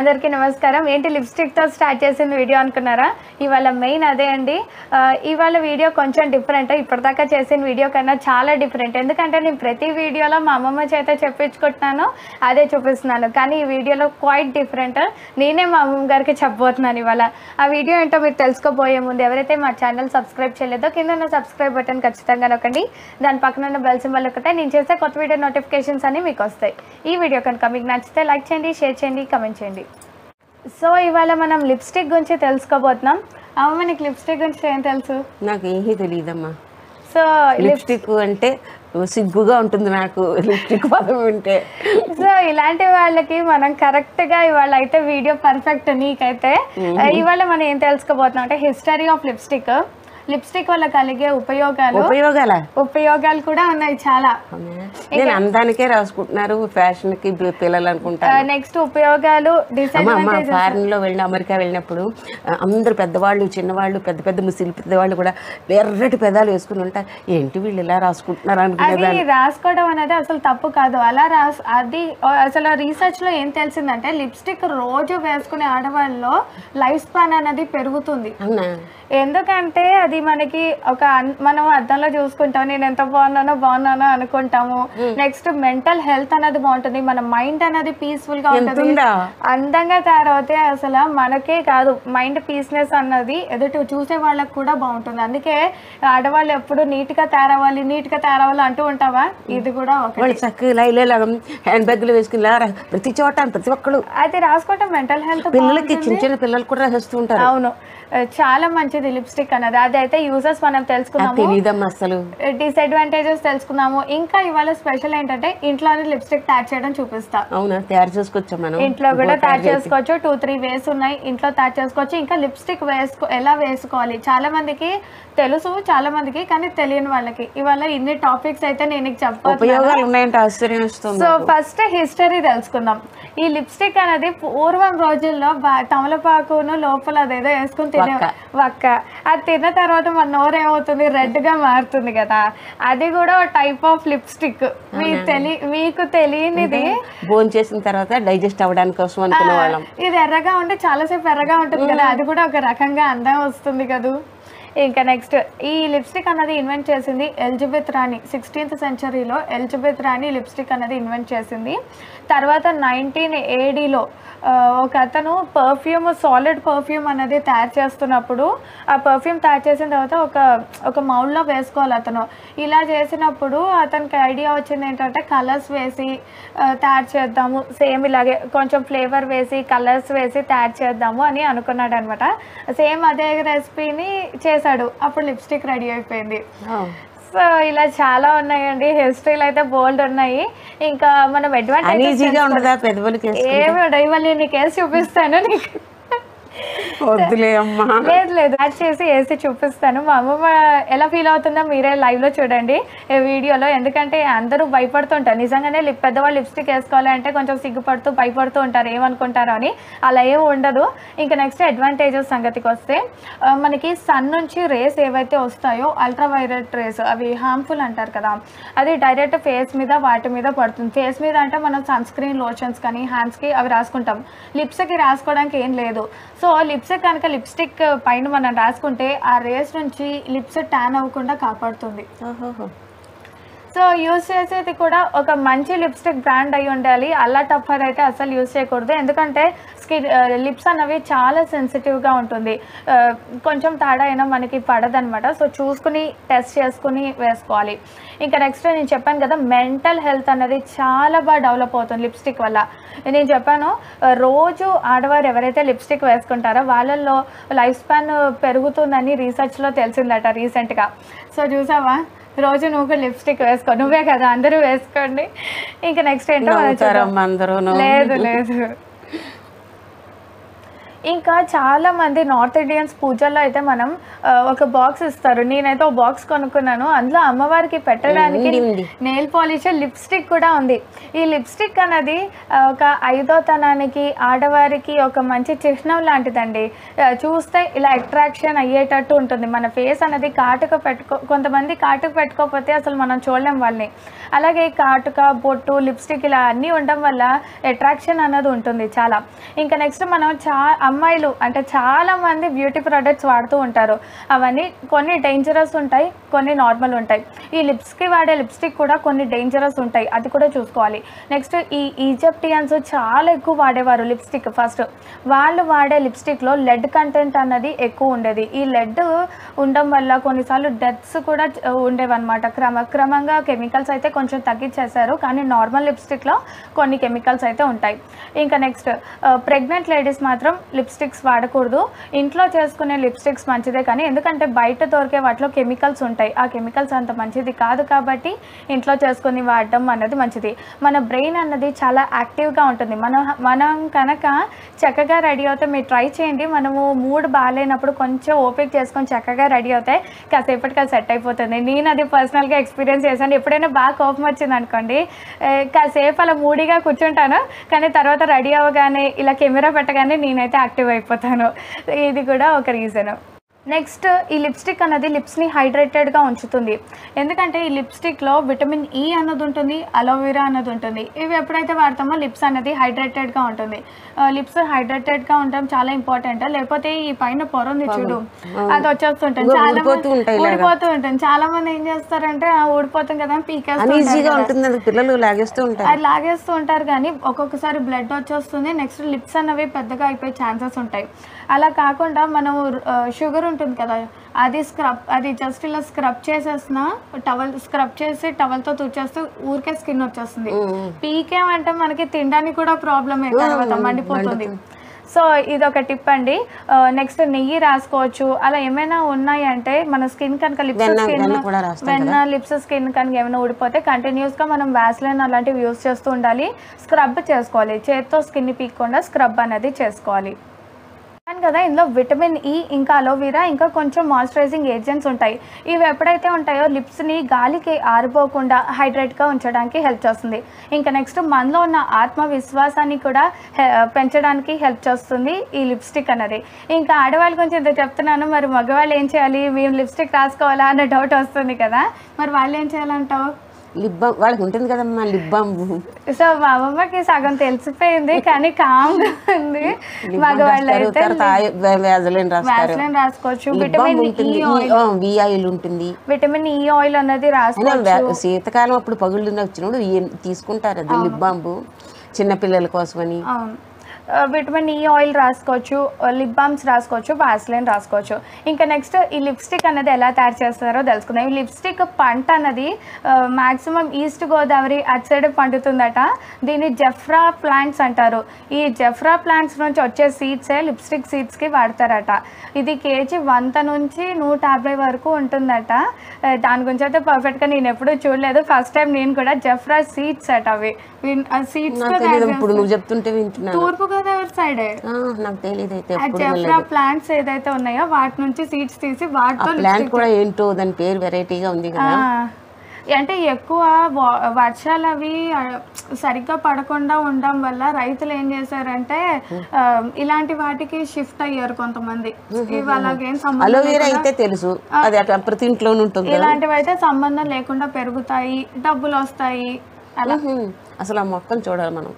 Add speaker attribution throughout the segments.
Speaker 1: అందరికీ నమస్కారం ఏంటి లిప్స్టిక్తో స్టార్ట్ చేసిన వీడియో అనుకున్నారా ఇవాళ మెయిన్ అదే అండి ఆ, ఇవాళ వీడియో కొంచెం డిఫరెంట్ ఇప్పటిదాకా చేసిన వీడియో కన్నా చాలా డిఫరెంట్ ఎందుకంటే నేను ప్రతి వీడియోలో మా అమ్మమ్మ చేత చెప్పించుకుంటున్నాను అదే చూపిస్తున్నాను కానీ ఈ వీడియోలో క్వైట్ డిఫరెంట్ నేనే మా అమ్మమ్మ గారికి చెప్పబోతున్నాను ఇవాళ ఆ వీడియో ఏంటో మీరు తెలుసుకోబోయే ముందు ఎవరైతే మా ఛానల్ సబ్స్క్రైబ్ చేయలేదో కింద ఉన్న సబ్స్క్రైబ్ బటన్ ఖచ్చితంగా నొక్కండి దాని పక్కన ఉన్న బెల్ సింబల్ ఒకటే నేను చేసే కొత్త వీడియో నోటిఫికేషన్స్ అన్ని మీకు వస్తాయి ఈ వీడియో కనుక మీకు నచ్చితే లైక్ చేయండి షేర్ చేయండి కమెంట్ చేయండి సో ఇవాళ మనం లిప్స్టిక్ గురించి తెలుసుకోబోతున్నాం అమ్మ నీకు లిప్స్టిక్ గురించి ఏం తెలుసు
Speaker 2: నాకు ఏమీ తెలియదమ్మా
Speaker 1: సో
Speaker 2: లిప్స్టిక్ అంటే సిగ్గుగా ఉంటుంది నాకు లిప్స్టిక్ పదం వింటే
Speaker 1: సో ఇలాంటి వాళ్ళకి మనం కరెక్ట్ గా ఇవాళ అయితే వీడియో పర్ఫెక్ట్ నీకైతే ఇవాళ మనం ఏం తెలుసుకోబోతున్నాం అంటే హిస్టరీ ఆఫ్ లిప్స్టిక్ లిప్స్టిక్ వల్ల కలిగే ఉపయోగాలు
Speaker 2: ఉపయోగాల
Speaker 1: ఉపయోగాలు కూడా ఉన్నాయి చాలా
Speaker 2: నేను అందానికే రాసుకుంటున్నారు ఫ్యాషన్ కి పి- పిల్లలు అనుకుంటాను
Speaker 1: నెక్స్ట్ ఉపయోగాలు
Speaker 2: అమ్మ అమ్మ
Speaker 1: డిసడ్వాంటేజెస్
Speaker 2: ఫారెన్ లో వెళ్ళి అమెరికా వెళ్ళినప్పుడు ఆ, అందరు పెద్దవాళ్ళు చిన్నవాళ్ళు పెద్ద పెద్ద ముసిలి పెద్దవాళ్ళు కూడా ఎర్రటి పెదాలు వేసుకుని ఉంటారు ఏంటి వీళ్ళు ఇలా రాసుకుంటున్నారు
Speaker 1: అది
Speaker 2: అనుకునేదాన్ని
Speaker 1: రాసుకోవడం అనేది అసలు తప్పు కాదు అలా రాస్ అది అసలు రీసెర్చ్ లో ఏం తెలిసిందంటే లిప్స్టిక్ రోజు వేసుకునే ఆడవాళ్ళలో లైఫ్ స్పాన్ అనేది పెరుగుతుంది
Speaker 2: అవునా
Speaker 1: ఎందుకంటే అది మనకి ఒక అన్- మనం అద్దంలో చూసుకుంటాం నేను ఎంత బాగున్నానో బాగున్నానో అనుకుంటాము నెక్స్ట్ మెంటల్ హెల్త్ అనేది బాగుంటుంది మన మైండ్ అనేది పీస్ఫుల్ గా ఉంటుంది
Speaker 2: ఎంతుందా
Speaker 1: అందంగా తయారవుతే అసలు మనకే కాదు మైండ్ పీస్నెస్ అన్నది ఎదుటి చూసే వాళ్ళకి కూడా బాగుంటుంది అందుకే ఆడవాళ్ళు ఎప్పుడు నీట్ గా తయారవ్వాలి నీట్ గా తయారవ్వాలి అంటూ ఉంటావా ఇది కూడా ఒకటి
Speaker 2: వాళ్ళు చక్కగా ఇలా ఇలా ఇలా హ్యాండ్ బ్యాగ్లు వేసుకుని ఇలా రా- ప్రతి చోట ప్రతి ఒక్కళ్ళు
Speaker 1: అది రాసుకోవటం మెంటల్ హెల్త్
Speaker 2: పిల్లలకి చిన్న చిన్న పిల్లలు కూడా రాసేస్తూ ఉంటారు
Speaker 1: అవును ఆ, చాలా మంచిది లిప్స్టిక్ అన్నది అదైతే యూజెస్ మనం
Speaker 2: నాకు
Speaker 1: తెలుసుకున్నాము
Speaker 2: తెలియదమ్మా అసలు
Speaker 1: డిసడ్వాంటేజెస్ తెలుసుకున్నాము ఇంకా ఇవాళ స్పెషల్ ఏంటంటే ఇంట్లోనే లిప్స్టిక్ తయారు చేయడం చూపిస్తా
Speaker 2: అవునా తయారు చేసుకొచ్చాం మనం
Speaker 1: ఇంట్లో కూడా తయారు చేసుకోవచ్చు టూ త్రీ వేస్ ఉన్నాయి ఇంట్లో తయారు చేసుకోవచ్చు ఇంకా లిప్స్టిక్ వేసుకో ఎలా వేసుకోవాలి చాలా మందికి తెలుసు చాలా మందికి కానీ తెలియని వాళ్ళకి ఇవాళ ఇన్ని టాపిక్స్ అయితే నేను నీకు చెప్పాను
Speaker 2: ఉపయోగాలు ఉన్నాయంటే ఆశ్చర్యం వస్తుంది
Speaker 1: సో ఫస్ట్ హిస్టరీ తెలుసుకుందాం ఈ లిప్స్టిక్ అనేది పూర్వం రోజుల్లో బా- తమలపాకును లోపల అదేదో వేసుకుని తినే
Speaker 2: వక్క.
Speaker 1: వక్క అది తిన్న తర్వాత మన నోరు ఏమవుతుంది రెడ్ గా మారుతుంది కదా అది కూడా టైప్ ఆఫ్ లిప్స్టిక్ మీకు తెలి మీకు తెలియనిది
Speaker 2: భోజనం చేసిన తర్వాత డైజెస్ట్ అవ్వడానికి కోసం అనుకునే వాళ్ళం
Speaker 1: ఇది ఎర్రగా ఉంటే చాలాసేపు ఎర్రగా ఉంటుంది కదా అది కూడా ఒక రకంగా అందం వస్తుంది కదూ ఇంకా నెక్స్ట్ ఈ లిప్స్టిక్ అన్నది ఇన్వెంట్ చేసింది ఎలిజబెత్ రాణి సిక్స్టీన్త్ సెంచరీలో ఎలిజబెత్ రాణి లిప్స్టిక్ అన్నది ఇన్వెంట్ చేసింది తర్వాత నైన్టీన్ ఏడీలో ఒక అతను పర్ఫ్యూమ్ సాలిడ్ పర్ఫ్యూమ్ అనేది తయారు చేస్తున్నప్పుడు ఆ పర్ఫ్యూమ్ తయారు చేసిన తర్వాత ఒక ఒక మౌల్లో వేసుకోవాలి అతను ఇలా చేసినప్పుడు అతనికి ఐడియా వచ్చింది ఏంటంటే కలర్స్ వేసి ఆ, తయారు చేద్దాము సేమ్ ఇలాగే కొంచెం ఫ్లేవర్ వేసి కలర్స్ వేసి తయారు చేద్దాము అని అనుకున్నాడు అనమాట సేమ్ అదే రెసిపీని చేశాడు అప్పుడు లిప్స్టిక్ రెడీ అయిపోయింది సో ఇలా చాలా ఉన్నాయండి హిస్టరీలు అయితే బోల్డ్ ఉన్నాయి ఇంకా మనం అడ్వాంటేజ్
Speaker 2: అనీజీగా ఉండదా పెద్దవాళ్ళకి
Speaker 1: ఏమి ఉండవు. ఇవాళ నీకు వేసి చూపిస్తాను నీకు
Speaker 2: వద్దులే అమ్మా
Speaker 1: లేదు లేదు యాడ్ చేసి వేసి చూపిస్తాను మా అమ్మమ్మ ఎలా ఫీల్ అవుతుందో మీరే live లో చూడండి ఈ వీడియోలో ఎందుకంటే అందరూ భయపడుతుంటారు నిజంగానే లిప్ పెద్దవాళ్ళు లిప్స్టిక్ వేసుకోవాలంటే కొంచెం సిగ్గుపడుతూ భయపడుతూ ఉంటారు ఏమనుకుంటారో అని అలా ఏం ఉండదు ఇంకా నెక్స్ట్ అడ్వాంటేజెస్ సంగతికి వస్తే ఆ, మనకి సన్ నుంచి రేస్ ఏవైతే వస్తాయో అల్ట్రా వైలెట్ రేస్ అవి హార్మ్ఫుల్ అంటారు కదా అది డైరెక్ట్ ఫేస్ మీద వాటి మీద పడుతుంది ఫేస్ మీద అంటే మనం సన్ స్క్రీన్ లోషన్స్ కానీ హ్యాండ్స్కి అవి రాసుకుంటాం లిప్స్కి రాసుకోవడానికి ఏం లేదు సో లిప్స్ కనుక లిప్స్టిక్ పైన మనం రాసుకుంటే ఆ రేస్ నుంచి లిప్స్ ట్యాన్ అవ్వకుండా కాపాడుతుంది సో యూస్ చేసేది కూడా ఒక మంచి లిప్స్టిక్ బ్రాండ్ అయి ఉండాలి అల్లా టఫర్ అయితే అసలు యూస్ చేయకూడదు ఎందుకంటే స్కిన్ లిప్స్ అన్నవి చాలా సెన్సిటివ్గా ఉంటుంది ఆ, కొంచెం తేడా అయినా మనకి పడదనమాట సో చూసుకుని టెస్ట్ చేసుకుని వేసుకోవాలి ఇంకా నెక్స్ట్ నేను చెప్పాను కదా మెంటల్ హెల్త్ అనేది చాలా బాగా డెవలప్ అవుతుంది లిప్స్టిక్ వల్ల నేను చెప్పాను ఆ, రోజు ఆడవారు ఎవరైతే లిప్స్టిక్ వేసుకుంటారో వాళ్ళల్లో లైఫ్ స్పాన్ పెరుగుతుందని రీసెర్చ్లో తెలిసిందట రీసెంట్గా సో చూసావా రోజు నువ్వు కూడా లిప్స్టిక్ వేసుకో నువ్వే కదా అందరూ వేసుకోండి ఇంకా నెక్స్ట్ ఏంటో మనం చూద్దాం.
Speaker 2: నవ్వుతారమ్మా అందరూను
Speaker 1: లేదు లేదు ఇంకా చాలా మంది నార్త్ ఇండియన్స్ పూజల్లో అయితే మనం ఆ, ఒక బాక్స్ ఇస్తారు నేనైతే ఒక బాక్స్ కొనుక్కున్నాను అందులో అమ్మవారికి పెట్టడానికి
Speaker 2: ఉంది, ఉంది.
Speaker 1: నెయిల్ పాలిష్ లిప్స్టిక్ కూడా ఉంది ఈ లిప్స్టిక్ అన్నది ఆ, ఒక ఐదోతనానికి ఆడవారికి ఒక మంచి చిహ్నం లాంటిదండి ఆ, చూస్తే ఇలా అట్రాక్షన్ అయ్యేటట్టు ఉంటుంది మన ఫేస్ అనేది కాటుక పెట్టుకో కొంతమంది కాటుక పెట్టుకోకపోతే అసలు మనం చూడలేం వాళ్ళని అలాగే కాటుక బొట్టు లిప్స్టిక్ ఇలా అన్నీ ఉండడం వల్ల అట్రాక్షన్ అన్నది ఉంటుంది చాలా ఇంకా నెక్స్ట్ మనం చా అమ్మాయిలు అంటే చాలా మంది బ్యూటీ ప్రొడక్ట్స్ వాడుతూ ఉంటారు అవన్నీ కొన్ని డేంజరస్ ఉంటాయి కొన్ని నార్మల్ ఉంటాయి ఈ లిప్స్కి వాడే లిప్స్టిక్ కూడా కొన్ని డేంజరస్ ఉంటాయి అది కూడా చూసుకోవాలి నెక్స్ట్ ఈ ఈజిప్టియన్స్ చాలా ఎక్కువ వాడేవారు లిప్స్టిక్ ఫస్ట్ వాళ్ళు వాడే లిప్స్టిక్లో లెడ్ కంటెంట్ అన్నది ఎక్కువ ఉండేది ఈ లెడ్ ఉండడం వల్ల కొన్నిసార్లు డెత్స్ కూడా చ- ఉండేవన్నమాట క్రమక్రమంగా కెమికల్స్ అయితే కొంచెం తగ్గించేశారు కానీ నార్మల్ లిప్స్టిక్లో కొన్ని కెమికల్స్ అయితే ఉంటాయి ఇంకా నెక్స్ట్ ప్రెగ్నెంట్ లేడీస్ మాత్రం లిప్స్టిక్స్ వాడకూడదు ఇంట్లో చేసుకునే లిప్స్టిక్స్ మంచిదే కానీ ఎందుకంటే బయట దొరికే వాటిలో కెమికల్స్ ఉంటాయి ఆ కెమికల్స్ అంత మంచిది కాదు కాబట్టి ఇంట్లో చేసుకుని వాడడం అన్నది మంచిది మన బ్రెయిన్ అన్నది చాలా యాక్టివ్గా ఉంటుంది మనం మనం కనుక చక్కగా రెడీ అవుతే మీరు ట్రై చేయండి మనము మూడ్ బాగాలేనప్పుడు కొంచెం ఓపిక చేసుకొని చక్కగా రెడీ అవుతే కాసేపటికి అది సెట్ అయిపోతుంది నేను అది పర్సనల్గా ఎక్స్పీరియన్స్ చేశాను ఎప్పుడైనా బాగా కోపం వచ్చింది అనుకోండి ఏ, కాసేపు అలా మూడీగా కూర్చుంటాను కానీ తర్వాత రెడీ అవ్వగానే ఇలా కెమెరా పెట్టగానే నేనైతే యాక్టివ్ అయిపోతాను ఇది కూడా ఒక రీజన్ నెక్స్ట్ ఈ లిప్స్టిక్ అన్నది లిప్స్ని హైడ్రేటెడ్గా ఉంచుతుంది ఎందుకంటే ఈ లిప్స్టిక్లో విటమిన్ ఈ అన్నది ఉంటుంది అలోవెరా అన్నది ఉంటుంది ఇవి ఎప్పుడైతే వాడతామో లిప్స్ అనేది హైడ్రేటెడ్గా ఉంటుంది లిప్స్ హైడ్రేటెడ్గా ఉండడం చాలా ఇంపార్టెంట్ లేకపోతే ఈ పైన పొర ఉంది చూడు అది వచ్చేస్తుంటుంది
Speaker 2: ఇగో
Speaker 1: చాలా
Speaker 2: ఊడిపోతూ
Speaker 1: మంది
Speaker 2: ఉంటాయి ఇలాగా.
Speaker 1: ఊడిపోతూ ఉంటుంది చాలా మంది ఏం చేస్తారంటే "ఆ, ఊడిపోతుంది కదా అని పీకేస్తూ ఉంటారు
Speaker 2: అన్ఈజీగా
Speaker 1: కదా.
Speaker 2: ఉంటుంది అది పిల్లలు లాగేస్తూ ఉంటారు
Speaker 1: అది లాగేస్తూ ఉంటారు కానీ ఒక్కొక్కసారి బ్లడ్ వచ్చేస్తుంది నెక్స్ట్ లిప్స్ అన్నవి పెద్దగా అయిపోయే ఛాన్సెస్ ఉంటాయి అలా కాకుండా మనం షుగర్ ఉంటుంది కదా అది స్క్రబ్ అది జస్ట్ ఇలా స్క్రబ్ చేసేసిన టవల్ స్క్రబ్ చేసి టవల్తో తుడిచేస్తే ఊరికే స్కిన్ వచ్చేస్తుంది పీకేమంటే మనకి తినడానికి కూడా ప్రాబ్లమే తర్వాత మండిపోతుంది సో ఇది ఒక టిప్ అండి నెక్స్ట్ నెయ్యి రాసుకోవచ్చు అలా ఏమైనా ఉన్నాయంటే మన స్కిన్ కనుక లిప్స్
Speaker 2: వెన్న-
Speaker 1: స్కిన్
Speaker 2: వెన్న కూడా రాస్తాం
Speaker 1: వెన్న లిప్స్ స్కిన్ కనుక ఏమైనా ఊడిపోతే కంటిన్యూస్గా మనం వ్యాస్లైన్ అలాంటివి యూస్ చేస్తూ ఉండాలి స్క్రబ్ చేసుకోవాలి చేత్తో స్కిన్ పీక్కుండా స్క్రబ్ అనేది చేసుకోవాలి చెప్పాను కదా ఇందులో విటమిన్ ఈ ఇంకా అలోవెరా ఇంకా కొంచెం మాయిశ్చరైజింగ్ ఏజెంట్స్ ఉంటాయి ఇవి ఎప్పుడైతే ఉంటాయో లిప్స్ని గాలికి ఆరిపోకుండా హైడ్రేట్గా ఉంచడానికి హెల్ప్ చేస్తుంది ఇంకా నెక్స్ట్ మనలో ఉన్న ఆత్మవిశ్వాసాన్ని కూడా హె- పెంచడానికి హెల్ప్ చేస్తుంది ఈ లిప్స్టిక్ అన్నది ఇంకా ఆడవాళ్ళ గురించి ఇంత చెప్తున్నాను మరి మగవాళ్ళు ఏం చేయాలి మేము లిప్స్టిక్ రాసుకోవాలా అన్న డౌట్ వస్తుంది కదా మరి వాళ్ళు ఏం చేయాలంటావు
Speaker 2: లిప్ బామ్ వాళ్ళకి ఉంటుంది కదమ్మా లిప్ బామ్
Speaker 1: సో మా అమ్మమ్మకి సగం తెలిసిపోయింది కానీ కామ్గా ఉంది మగవాళ్ళు అయితే
Speaker 2: వ్యాజలిన్ రాస్తారు
Speaker 1: వ్యాస్లైన్ రాసుకోవచ్చు
Speaker 2: లిప్ బామ్
Speaker 1: విటమిన్
Speaker 2: ఉంటుంది
Speaker 1: ఈ ఆయిల్
Speaker 2: వి ఆయిల్ ఉంటుంది
Speaker 1: విటమిన్ ఈ ఆయిల్ అన్నది
Speaker 2: అయినా
Speaker 1: రాసుకోవచ్చు
Speaker 2: వ్యా- శీతకాలం అప్పుడు పగుళ్ళు వచ్చినప్పుడు ఏం తీసుకుంటారు అది లిప్ బాంబు చిన్నపిల్లల కోసమని
Speaker 1: అవును ఆ, విటమిన్ ఈ ఆయిల్ రాసుకోవచ్చు లిప్ బామ్స్ రాసుకోవచ్చు వాస్లైన్ రాసుకోవచ్చు ఇంకా నెక్స్ట్ ఈ లిప్స్టిక్ అనేది ఎలా తయారు చేస్తారో తెలుసుకుందాం ఈ లిప్స్టిక్ పంట అన్నది మాక్సిమం ఈస్ట్ గోదావరి అటు సైడ్ పండుతుందట దీన్ని జెఫ్రా ప్లాంట్స్ అంటారు ఈ జెఫ్రా ప్లాంట్స్ నుంచి వచ్చే సీడ్సే లిప్స్టిక్ సీడ్స్కి వాడతారట ఇది కేజీ వంద నుంచి నూట యాభై వరకు ఉంటుందట ఆ, దాని గురించి అయితే పర్ఫెక్ట్గా నేను ఎప్పుడూ చూడలేదు ఫస్ట్ టైం నేను కూడా జెఫ్రా సీడ్స్ అట అవి సీడ్స్
Speaker 2: నాకు తెలియదు ఇప్పుడు నువ్వు చెప్తుంటే వింటున్నాను
Speaker 1: తూర్పు గోదావరి సైడే
Speaker 2: ఆ, నాకు తెలియదు అయితే
Speaker 1: ఆ
Speaker 2: ఎప్పుడు
Speaker 1: జెఫ్రా ప్లాంట్స్ ఏదైతే ఉన్నాయో వాటి నుంచి సీడ్స్ తీసి వాటితో
Speaker 2: ప్లాంట్ కూడా ఏంటో దాని పేరు వెరైటీగా ఉంది
Speaker 1: ఆ,
Speaker 2: కదా
Speaker 1: అంటే ఎక్కువ వా- వర్షాలు అవి ఆ, సరిగ్గా పడకుండా ఉండడం వల్ల రైతులు ఏం చేశారంటే ఆ, ఇలాంటి వాటికి షిఫ్ట్ అయ్యారు కొంతమంది ఇవి అలాగేం సంబంధం
Speaker 2: అలోవేరా అయితే తెలుసు అది అట్లా ప్రతి ఇంట్లోనే ఉంటుంది కదా.
Speaker 1: ఇలాంటివి అయితే సంబంధం లేకుండా పెరుగుతాయి డబ్బులు వస్తాయి అలా
Speaker 2: ఉహుం. అసలు ఆ మొక్కను చూడాలి మనం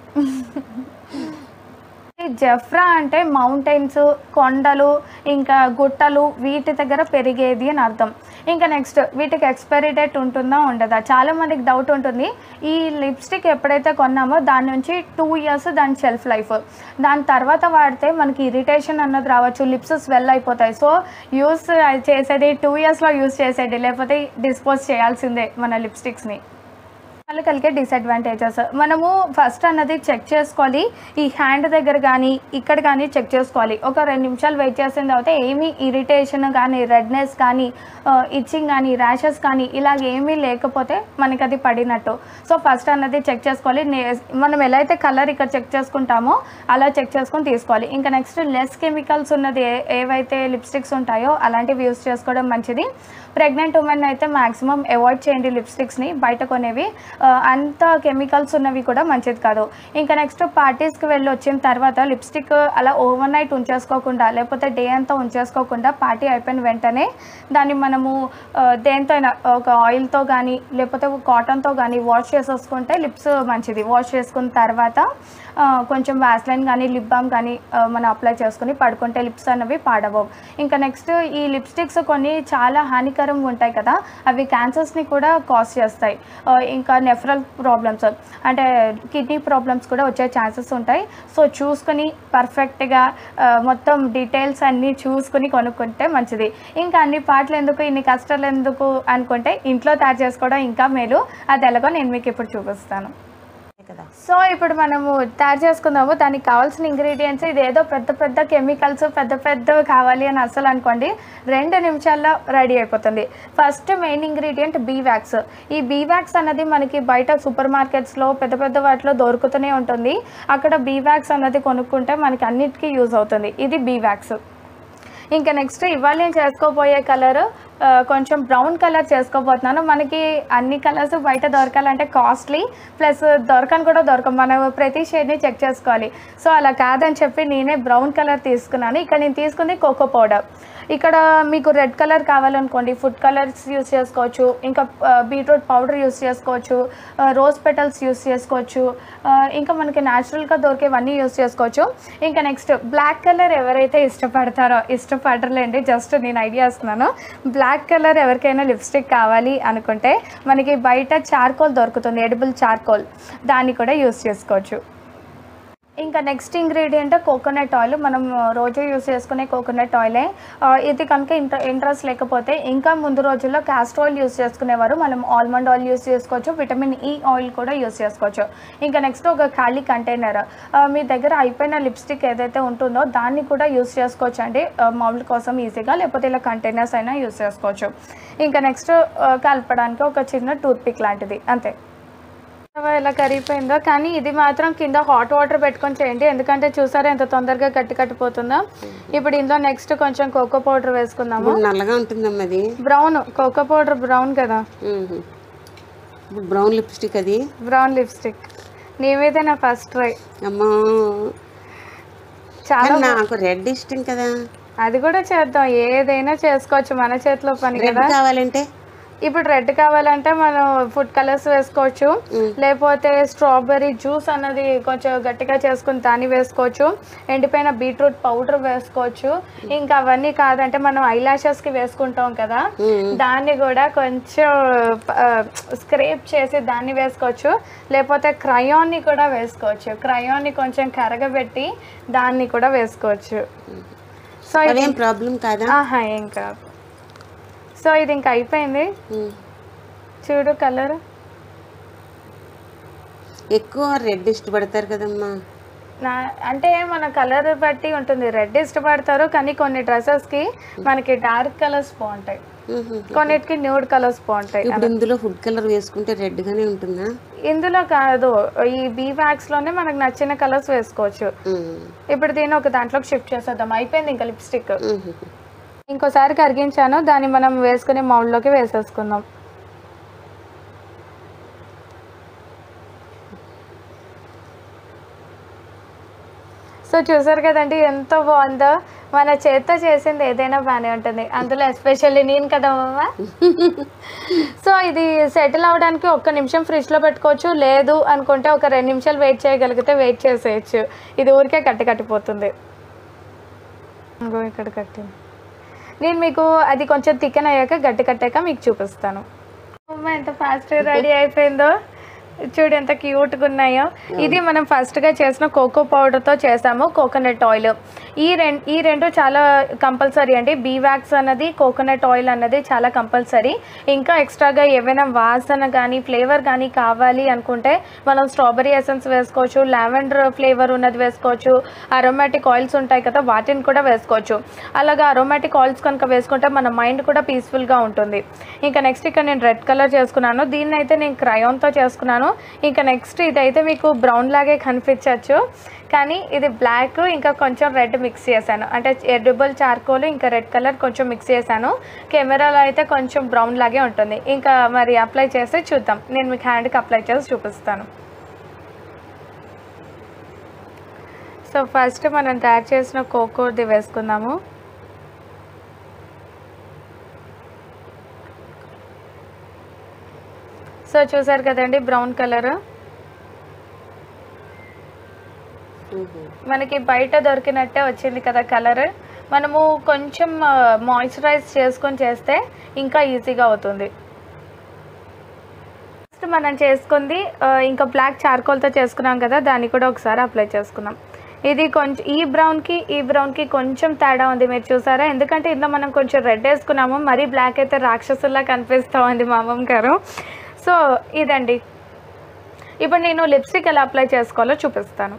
Speaker 1: ఈ జెఫ్రా అంటే మౌంటైన్స్ కొండలు ఇంకా గుట్టలు వీటి దగ్గర పెరిగేది అని అర్థం ఇంకా నెక్స్ట్ వీటికి ఎక్స్పైరీ డేట్ ఉంటుందా ఉండదా చాలా మందికి డౌట్ ఉంటుంది ఈ లిప్స్టిక్ ఎప్పుడైతే కొన్నామో దాని నుంచి టూ ఇయర్స్ దాని షెల్ఫ్ లైఫ్ దాని తర్వాత వాడితే మనకి ఇరిటేషన్ అన్నది రావచ్చు లిప్స్ స్వెల్ అయిపోతాయి సో యూస్ చేసేది టూ ఇయర్స్లో యూస్ చేసేది లేకపోతే డిస్పోజ్ చేయాల్సిందే మన లిప్స్టిక్స్ని వాళ్ళు కలిగే డిసడ్వాంటేజెస్ మనము ఫస్ట్ అన్నది చెక్ చేసుకోవాలి ఈ హ్యాండ్ దగ్గర కానీ ఇక్కడ కానీ చెక్ చేసుకోవాలి ఒక రెండు నిమిషాలు వెయిట్ చేసిన తర్వాత ఏమీ ఇరిటేషన్ కానీ రెడ్నెస్ కానీ ఇచ్చింగ్ కానీ ర్యాషెస్ కానీ ఇలాగ ఏమీ లేకపోతే మనకి అది పడినట్టు సో ఫస్ట్ అన్నది చెక్ చేసుకోవాలి నే- మనం ఎలా అయితే కలర్ ఇక్కడ చెక్ చేసుకుంటామో అలా చెక్ చేసుకొని తీసుకోవాలి ఇంకా నెక్స్ట్ లెస్ కెమికల్స్ ఉన్నది ఏ- ఏవైతే లిప్స్టిక్స్ ఉంటాయో అలాంటివి యూస్ చేసుకోవడం మంచిది ప్రెగ్నెంట్ ఉమెన్ అయితే మాక్సిమం అవాయిడ్ చేయండి లిప్స్టిక్స్ని బయట కొనేవి ఆ, అంత కెమికల్స్ ఉన్నవి కూడా మంచిది కాదు ఇంకా నెక్స్ట్ పార్టీస్కి వెళ్ళి వచ్చిన తర్వాత లిప్స్టిక్ అలా ఓవర్ నైట్ ఉంచేసుకోకుండా లేకపోతే డే అంతా ఉంచేసుకోకుండా పార్టీ అయిపోయిన వెంటనే దాన్ని మనము ఆ, దేంతో అయినా ఒక ఆయిల్తో కానీ లేకపోతే కాటన్తో కానీ వాష్ చేసేసుకుంటే లిప్స్ మంచిది వాష్ చేసుకున్న తర్వాత ఆ, కొంచెం వ్యాస్లైన్ కానీ లిప్ బామ్ కానీ ఆ, మనం అప్లై చేసుకుని పడుకుంటే లిప్స్ అన్నవి పాడవవు ఇంకా నెక్స్ట్ ఈ లిప్స్టిక్స్ కొన్ని చాలా హానికరంగా ఉంటాయి కదా అవి క్యాన్సర్స్ని కూడా కాజ్ చేస్తాయి ఆ, ఇంకా నెఫ్రల్ ప్రాబ్లమ్స్ అంటే కిడ్నీ ప్రాబ్లమ్స్ కూడా వచ్చే ఛాన్సెస్ ఉంటాయి సో చూసుకొని పర్ఫెక్ట్గా మొత్తం డీటెయిల్స్ అన్నీ చూసుకుని కొనుక్కుంటే మంచిది ఇంకా అన్ని పాటలు ఎందుకు ఇన్ని కష్టాలు ఎందుకు అనుకుంటే ఇంట్లో తయారు చేసుకోవడం ఇంకా మేలు అది ఎలాగో నేను మీకు ఇప్పుడు చూపిస్తాను
Speaker 2: కదా
Speaker 1: సో ఇప్పుడు మనము తయారు చేసుకుందాము దానికి కావాల్సిన ఇంగ్రీడియంట్స్ ఇది ఏదో పెద్ద పెద్ద కెమికల్స్ పెద్ద పెద్దవి కావాలి అని అసలు అనుకోండి రెండు నిమిషాల్లో రెడీ అయిపోతుంది first main ingredient bee wax ఈ బీ వ్యాక్స్ అన్నది మనకి బయట సూపర్ మార్కెట్స్లో పెద్ద పెద్ద వాటిలో దొరుకుతూనే ఉంటుంది అక్కడ బీ వ్యాక్స్ అన్నది కొనుక్కుంటే మనకి అన్నిటికీ యూజ్ అవుతుంది ఇది బీ వ్యాక్స్ ఇంకా నెక్స్ట్ ఇవాళ నేను చేసుకోబోయే కలర్ కొంచెం బ్రౌన్ కలర్ చేసుకోబోతున్నాను మనకి అన్ని కలర్స్ బయట దొరకాలంటే కాస్ట్లీ ప్లస్ దొరకని కూడా దొరకం మనం ప్రతి షేడ్ని చెక్ చేసుకోవాలి సో అలా కాదని చెప్పి నేనే బ్రౌన్ కలర్ తీసుకున్నాను ఇక్కడ నేను తీసుకుంది కోకో పౌడర్ ఇక్కడ మీకు రెడ్ కలర్ కావాలనుకోండి ఫుడ్ కలర్స్ యూస్ చేసుకోవచ్చు ఇంకా బీట్రూట్ పౌడర్ యూస్ చేసుకోవచ్చు రోజ్ పెటల్స్ యూస్ చేసుకోవచ్చు ఆ, ఇంకా మనకి న్యాచురల్గా దొరికేవన్నీ యూస్ చేసుకోవచ్చు ఇంకా నెక్స్ట్ బ్లాక్ కలర్ ఎవరైతే ఇష్టపడతారో ఇష్టపడరులేండి జస్ట్ నేను ఐడియా ఇస్తున్నాను బ్లాక్ కలర్ ఎవరికైనా లిప్స్టిక్ కావాలి అనుకుంటే మనకి బయట చార్కోల్ దొరుకుతుంది ఎడిబుల్ చార్కోల్ దాన్ని కూడా యూస్ చేసుకోవచ్చు ఇంకా నెక్స్ట్ ఇంగ్రీడియంట్ కోకోనట్ ఆయిల్ మనం రోజు యూస్ చేసుకునే కోకోనట్ ఆయిలే ఆ, ఇది కనుక ఇంట్ర ఇంట్రెస్ట్ లేకపోతే ఇంకా ముందు రోజుల్లో క్యాస్టర్ ఆయిల్ యూస్ చేసుకునేవారు మనం ఆల్మండ్ ఆయిల్ యూస్ చేసుకోవచ్చు విటమిన్ ఈ ఆయిల్ కూడా యూస్ చేసుకోవచ్చు ఇంకా నెక్స్ట్ ఒక ఖాళీ కంటైనర్ మీ దగ్గర అయిపోయిన లిప్స్టిక్ ఏదైతే ఉంటుందో దాన్ని కూడా యూస్ చేసుకోవచ్చు అండి ఆ, మామూలు కోసం ఈజీగా లేకపోతే ఇలా కంటైనర్స్ అయినా యూస్ చేసుకోవచ్చు ఇంకా నెక్స్ట్ కలపడానికి ఒక చిన్న టూత్ పిక్ లాంటిది అంతే రవ్వ ఎలా కరిగిపోయిందో కానీ ఇది మాత్రం కింద హాట్ వాటర్ పెట్టుకొని చేయండి ఎందుకంటే చూసారా ఎంత తొందరగా గట్టి కట్టిపోతుందో ఇప్పుడు ఇందులో నెక్స్ట్ కొంచెం కోకో పౌడర్ వేసుకుందాము
Speaker 2: ఇప్పుడు నల్లగా ఉంటుందమ్మా అది
Speaker 1: బ్రౌన్ కోకో పౌడర్ బ్రౌన్ కదా
Speaker 2: మ్మ్. ఇప్పుడు బ్రౌన్ లిప్స్టిక్ అది
Speaker 1: బ్రౌన్ లిప్స్టిక్ నీ మీదే నా ఫస్ట్ ట్రై
Speaker 2: అమ్మా
Speaker 1: చాలా
Speaker 2: కానీ నాకు రెడ్ ఇష్టం కదా
Speaker 1: అది కూడా చేద్దాం ఏదైనా చేసుకోవచ్చు మన చేతిలో పని
Speaker 2: రెడ్
Speaker 1: కదా
Speaker 2: కావాలంటే
Speaker 1: ఇప్పుడు రెడ్ కావాలంటే మనం ఫుడ్ కలర్స్ వేసుకోవచ్చు లేకపోతే స్ట్రాబెర్రీ జ్యూస్ అన్నది కొంచెం గట్టిగా చేసుకుని దాన్ని వేసుకోవచ్చు ఎండిపోయిన బీట్రూట్ పౌడర్ వేసుకోవచ్చు ఇంకా అవన్నీ కాదంటే మనం ఐలాషెస్కి వేసుకుంటాం కదా దాన్ని కూడా కొంచెం స్క్రేప్ చేసి దాన్ని వేసుకోవచ్చు లేకపోతే క్రయాన్ని కూడా వేసుకోవచ్చు క్రయాన్ని కొంచెం కరగబెట్టి దాన్ని కూడా వేసుకోవచ్చు సో ఇది
Speaker 2: అదేం ప్రాబ్లం కాదా
Speaker 1: ఆహా ఏం కాదు సో ఇది ఇంకా అయిపోయింది
Speaker 2: మ్మ్.
Speaker 1: చూడు కలర్
Speaker 2: ఎక్కువ రెడ్ ఇష్టపడతారు కదమ్మా
Speaker 1: నా అంటే మన కలర్ బట్టి ఉంటుంది రెడ్ ఇష్టపడతారు కానీ కొన్ని డ్రెస్సెస్కి మనకి డార్క్ కలర్స్ బాగుంటాయి
Speaker 2: మ్మ్.
Speaker 1: కొన్నిటికి న్యూడ్ కలర్స్ బాగుంటాయి
Speaker 2: ఇప్పుడు ఇందులో ఫుడ్ కలర్ వేసుకుంటే రెడ్ గానే ఉంటుందా
Speaker 1: ఇందులో కాదు ఈ బీ లోనే మనకు నచ్చిన కలర్స్ వేసుకోవచ్చు
Speaker 2: మ్మ్.
Speaker 1: ఇప్పుడు దీన్ని ఒక దాంట్లోకి షిఫ్ట్ చేసేద్దాం అయిపోయింది ఇంకా లిప్స్టిక్
Speaker 2: మ్మ్.
Speaker 1: ఇంకోసారి కరిగించాను దాన్ని మనం వేసుకునే మౌల్లోకి వేసేసుకుందాం సో చూసారు కదండి ఎంత బాగుందో మన చేత్తో చేసింది ఏదైనా బాగానే ఉంటుంది అందులో ఎస్పెషల్లీ నేను కదా మామ సో ఇది సెటిల్ అవ్వడానికి ఒక్క నిమిషం ఫ్రిడ్జ్లో పెట్టుకోవచ్చు లేదు అనుకుంటే ఒక రెండు నిమిషాలు వెయిట్ చేయగలిగితే వెయిట్ చేసేయచ్చు ఇది ఊరికే కట్టి కట్టిపోతుంది ఇంకో ఇక్కడ కట్టింది నేను మీకు అది కొంచెం థికెన్ అయ్యాక గట్టి కట్టాక మీకు చూపిస్తాను అమ్మ ఎంత ఫాస్ట్ రెడీ అయిపోయిందో చూడు ఎంత క్యూట్గా ఉన్నాయో ఇది మనం ఫస్ట్గా చేసిన కోకో పౌడర్తో చేసాము కోకోనట్ ఆయిల్ ఈ రెండు ఈ రెండు చాలా కంపల్సరీ అండి బీ వ్యాక్స్ అన్నది కోకోనట్ ఆయిల్ అన్నది చాలా కంపల్సరీ ఇంకా ఎక్స్ట్రాగా ఏవైనా వాసన కానీ ఫ్లేవర్ కానీ కావాలి అనుకుంటే మనం స్ట్రాబెరీ ఎసెన్స్ వేసుకోవచ్చు లావెండర్ ఫ్లేవర్ ఉన్నది వేసుకోవచ్చు అరోమాటిక్ ఆయిల్స్ ఉంటాయి కదా వాటిని కూడా వేసుకోవచ్చు అలాగా అరోమాటిక్ ఆయిల్స్ కనుక వేసుకుంటే మన మైండ్ కూడా పీస్ఫుల్గా ఉంటుంది ఇంకా నెక్స్ట్ ఇక్కడ నేను రెడ్ కలర్ చేసుకున్నాను దీన్ని అయితే నేను క్రయోన్తో చేసుకున్నాను ఇంకా నెక్స్ట్ ఇదైతే మీకు బ్రౌన్ లాగే కనిపించవచ్చు కానీ ఇది బ్లాక్ ఇంకా కొంచెం రెడ్ మిక్స్ చేశాను అంటే ఎడిబుల్ చార్కోల్ ఇంకా రెడ్ కలర్ కొంచెం మిక్స్ చేశాను కెమెరాలో అయితే కొంచెం బ్రౌన్ లాగే ఉంటుంది ఇంకా మరి అప్లై చేసి చూద్దాం నేను మీకు హ్యాండ్కి అప్లై చేసి చూపిస్తాను సో ఫస్ట్ మనం తయారు చేసిన కోకోది వేసుకుందాము సో చూసారు కదండి బ్రౌన్ కలర్ మనకి బయట దొరికినట్టే వచ్చింది కదా కలర్ మనము కొంచెం మాయిశ్చరైజ్ చేసుకొని చేస్తే ఇంకా ఈజీగా అవుతుంది ఫస్ట్ మనం చేసుకుంది ఆ, ఇంకా బ్లాక్ చార్కోల్తో చేసుకున్నాం కదా దాన్ని కూడా ఒకసారి అప్లై చేసుకున్నాం ఇది కొంచెం ఈ బ్రౌన్కి ఈ బ్రౌన్కి కొంచెం తేడా ఉంది మీరు చూసారా ఎందుకంటే ఇందులో మనం కొంచెం రెడ్ వేసుకున్నాము మరీ బ్లాక్ అయితే రాక్షసుల్లా కనిపిస్తూ ఉంది మా అమ్మమ్మ గారు సో ఇదండి ఇప్పుడు నేను లిప్స్టిక్ ఎలా అప్లై చేసుకోవాలో చూపిస్తాను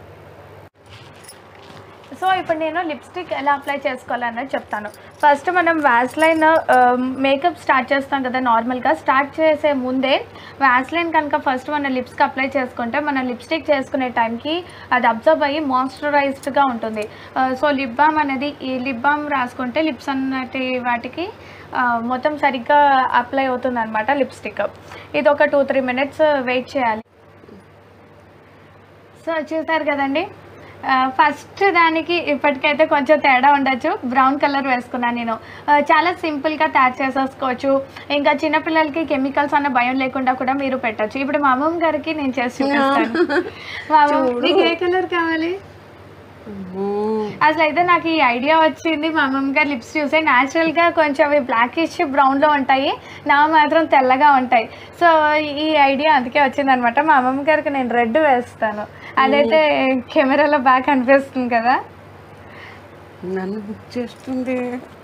Speaker 1: సో ఇప్పుడు నేను లిప్స్టిక్ ఎలా అప్లై చేసుకోవాలన్నది చెప్తాను ఫస్ట్ మనం వ్యాస్లైన్ మేకప్ స్టార్ట్ చేస్తాం కదా నార్మల్గా స్టార్ట్ చేసే ముందే వ్యాస్లైన్ కనుక ఫస్ట్ మన లిప్స్కి అప్లై చేసుకుంటే మన లిప్స్టిక్ చేసుకునే టైంకి అది అబ్జర్వ్ అయ్యి మాయిశ్చరైజ్డ్గా ఉంటుంది సో లిప్ బామ్ అనేది ఈ లిప్ బామ్ రాసుకుంటే లిప్స్ అన్నటి వాటికి ఆ, మొత్తం సరిగ్గా అప్లై అవుతుంది అనమాట లిప్స్టిక్ ఇది ఒక టూ త్రీ మినిట్స్ వెయిట్ చేయాలి సో చూసారు కదండి ఆ, ఫస్ట్ దానికి ఇప్పటికైతే కొంచెం తేడా ఉండొచ్చు బ్రౌన్ కలర్ వేసుకున్నాను నేను ఆ, చాలా సింపుల్గా తయారు చేసేసుకోవచ్చు ఇంకా చిన్నపిల్లలకి కెమికల్స్ అన్న భయం లేకుండా కూడా మీరు పెట్టచ్చు ఇప్పుడు మా అమ్మమ్మ గారికి నేను చేసి చూపిస్తాను మా అమ్మమ్మ నీకు ఏ కలర్ కావాలి అసలు అయితే నాకు ఈ ఐడియా వచ్చింది మా అమ్మమ్మ గారు లిప్స్ చూసే న్యాచురల్గా కొంచెం అవి బ్లాకిష్ బ్రౌన్లో ఉంటాయి నా మాత్రం తెల్లగా ఉంటాయి సో ఈ ఐడియా అందుకే వచ్చిందనమాట మా అమ్మమ్మ గారికి నేను రెడ్ వేస్తాను అదైతే కెమెరాలో బాగా కనిపిస్తుంది కదా
Speaker 2: నన్ను బుక్ చేస్తుంది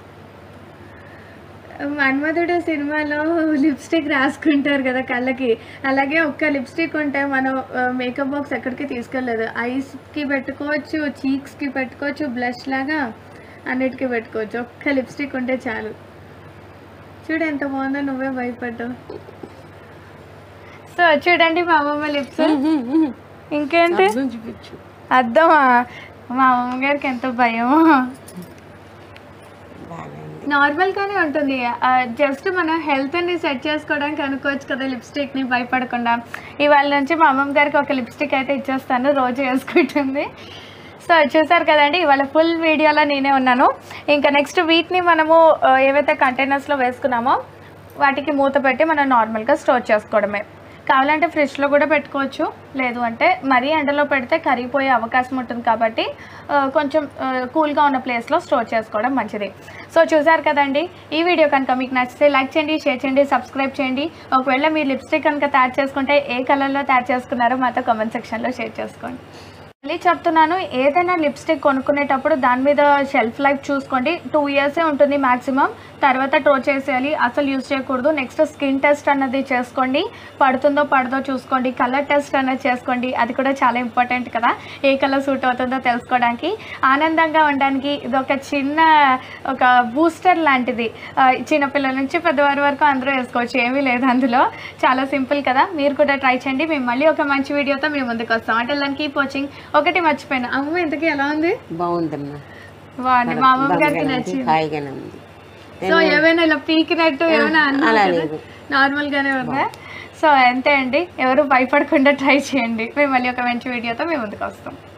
Speaker 1: మన్మధుడు సినిమాలో లిప్స్టిక్ రాసుకుంటారు కదా కళ్ళకి అలాగే ఒక్క లిప్స్టిక్ ఉంటే మనం మేకప్ బాక్స్ ఎక్కడికి తీసుకెళ్ళలేదు ఐస్కి పెట్టుకోవచ్చు చీక్స్కి పెట్టుకోవచ్చు బ్లష్ లాగా అన్నిటికీ పెట్టుకోవచ్చు ఒక్క లిప్స్టిక్ ఉంటే చాలు చూడు ఎంత బాగుందో నువ్వే భయపడ్డావు సో చూడండి మా అమ్మమ్మ లిప్స్ ఇంకేంటి
Speaker 2: అర్థం చూపించు
Speaker 1: అర్థమా మా అమ్మమ్మ గారికి ఎంత భయం
Speaker 2: బాగానే ఉంది
Speaker 1: నార్మల్గానే ఉంటుంది జస్ట్ మన హెల్త్ని సెట్ చేసుకోవడానికి అనుకోవచ్చు కదా లిప్స్టిక్ని భయపడకుండా ఇవాళ నుంచి మా అమ్మమ్మ గారికి ఒక లిప్స్టిక్ అయితే ఇచ్చేస్తాను రోజు వేసుకుంటుంది సో చూసారు కదండి ఇవాళ ఫుల్ వీడియోలో నేనే ఉన్నాను ఇంకా నెక్స్ట్ వీటిని మనము ఆ, ఏవైతే కంటైనర్స్లో వేసుకున్నామో వాటికి మూత పెట్టి మనం నార్మల్గా స్టోర్ చేసుకోవడమే కావాలంటే ఫ్రిడ్జ్లో కూడా పెట్టుకోవచ్చు లేదు అంటే మరీ ఎండలో పెడితే కరిగిపోయే అవకాశం ఉంటుంది కాబట్టి ఆ, కొంచెం కూల్గా ఉన్న ప్లేస్లో స్టోర్ చేసుకోవడం మంచిది సో చూసారు కదండి ఈ వీడియో కనుక మీకు నచ్చితే లైక్ చేయండి షేర్ చేయండి సబ్స్క్రైబ్ చేయండి ఒకవేళ మీరు లిప్స్టిక్ కనుక తయారు చేసుకుంటే ఏ కలర్లో తయారు చేసుకున్నారో మాతో కామెంట్ సెక్షన్లో షేర్ చేసుకోండి మళ్ళీ చెప్తున్నాను ఏదైనా లిప్స్టిక్ కొనుక్కునేటప్పుడు దాని మీద షెల్ఫ్ లైఫ్ చూసుకోండి టూ ఇయర్సే ఉంటుంది మాక్సిమం తర్వాత ట్రో చేసేయాలి అసలు యూజ్ చేయకూడదు నెక్స్ట్ స్కిన్ టెస్ట్ అన్నది చేసుకోండి పడుతుందో పడదో చూసుకోండి కలర్ టెస్ట్ అన్నది చేసుకోండి అది కూడా చాలా ఇంపార్టెంట్ కదా ఏ కలర్ సూట్ అవుతుందో తెలుసుకోవడానికి ఆనందంగా ఉండడానికి ఇది ఒక చిన్న ఒక బూస్టర్ లాంటిది ఆ, చిన్నపిల్లల నుంచి పెద్దవారి వరకు అందరూ వేసుకోవచ్చు ఏమీ లేదు అందులో చాలా సింపుల్ కదా మీరు కూడా ట్రై చేయండి మేము మళ్ళీ ఒక మంచి వీడియోతో మేము ముందుకు వస్తాం అంటే దానికి కీప్ వాచింగ్ ఒకటి మర్చిపోయినా అమ్మ ఇంతకీ ఎలా ఉంది
Speaker 2: బాగుందమ్మా
Speaker 1: బాగుంది మా అమ్మమ్మ గారికి
Speaker 2: బాగానే ఉంది,
Speaker 1: నచ్చింది
Speaker 2: హాయిగానే ఉంది
Speaker 1: సో ఏమైనా ఇలా పీకినట్టు ఏమైనా అన్నా
Speaker 2: అలా
Speaker 1: కదా
Speaker 2: లేదు.
Speaker 1: నార్మల్ గానే ఉందా సో అంతే అండి ఎవరు భయపడకుండా ట్రై చేయండి మేము మళ్ళీ ఒక మంచి వీడియోతో మేము ముందుకు వస్తాం